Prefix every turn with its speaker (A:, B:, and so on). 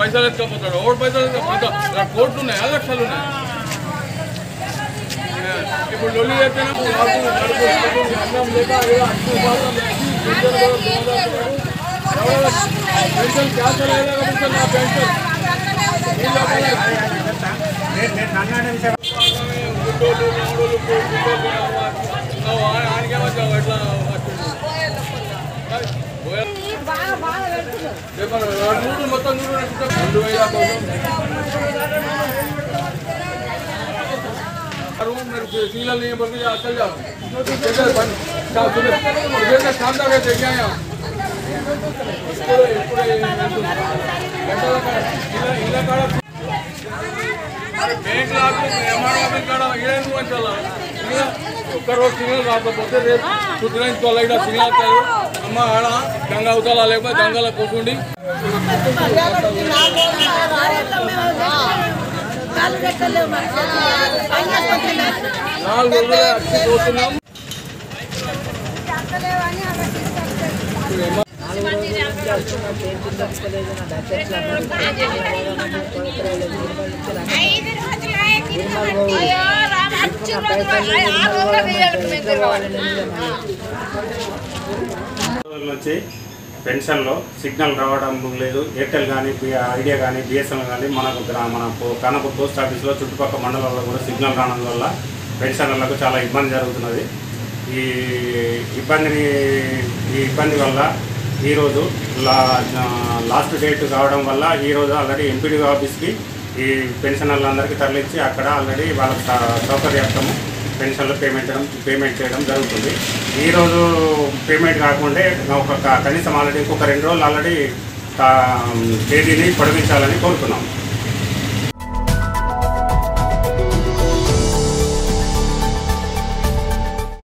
A: పైసలు ఎత్తుకపోతాడు ఓడి పైసలు ఎత్తుకపోతాడు ఇక్కడ కోట్లు ఉన్నాయి లక్షలు ఉన్నాయి ఆ, ఇప్పుడు లొల్లి చేస్తేనే మాకు నడుపు నడుపు అన్నం లేక ఏదో అప్పు బాధ పెన్షన్ కూడా బాధపడుతున్నాడు. పెన్షన్ క్యాన్సల్ అయ్యేలా పెన్షన్ నా పెన్షన్ ఈ లోపల గుడ్డోళ్ళు, నాగోళ్ళు, గుడ్డోళ్ళు, నువ్వు ఆ- ఆడికేమొచ్చావు ఎట్లా వచ్చిండు? పోయా చెప్పండి నూరు మొత్తం నూరు రెండు వేల मेरे सीला नहीं बल्कि चल जाओ जगह बंद जाओ सुनो जगह शानदार है देखिए यहाँ इपुरे इपुरे ఇలా కాడ బ్యాంక్ లాకు ఎంఆర్ ఆఫీస్ కాడ ఏం వంచాల ఒక్క రోజు సిగ్నల్ రాకపోతే రేపు సుగ్రహించుకోవాలి ఇక్కడ సిగ్నల్ వస్తాయి అమ్మ ఆడ గంగ అవుతాలా లేకపోతే గంగలో కూర్చుండి నాలుగు రోజులు వచ్చి పోతున్నాం
B: ఐదు రోజులు అయ్యో రామ అచ్చు రోజులు ఆరు రోజులు వేయాలి మీరు
C: రోజుల నుంచి పెన్షన్లో సిగ్నల్ రావడం లేదు ఎయిర్టెల్ కానీ ఐడియా కానీ బిఎస్ఎన్ఎల్ కానీ మనకు గ్రా- మన పో- కానపూర్ పోస్ట్ ఆఫీస్లో చుట్టుపక్కల మండలాల్లో కూడా సిగ్నల్ రావడం వల్ల పెన్షన్లకు చాలా ఇబ్బంది జరుగుతున్నది ఈ ఇబ్బందిని ఈ ఇబ్బంది వల్ల ఈరోజు లా లాస్ట్ డేట్ కావడం వల్ల ఈరోజు ఆల్రెడీ ఎంపీడీ ఆఫీస్కి ఈ పెన్షనర్లందరికీ తరలించి అక్కడ ఆల్రెడీ వాళ్ళకి స- సౌకర్యార్థము పెన్షన్లు పేమెంట్ చేయడం పేమెంట్ చేయడం జరుగుతుంది ఈరోజు పేమెంట్ కాకుండా ఒక క- కనీసం ఆల్రెడీ ఇంకొక రెండు రోజులు ఆల్రెడీ తా- తేదీని పొడిగించాలని కోరుతున్నాం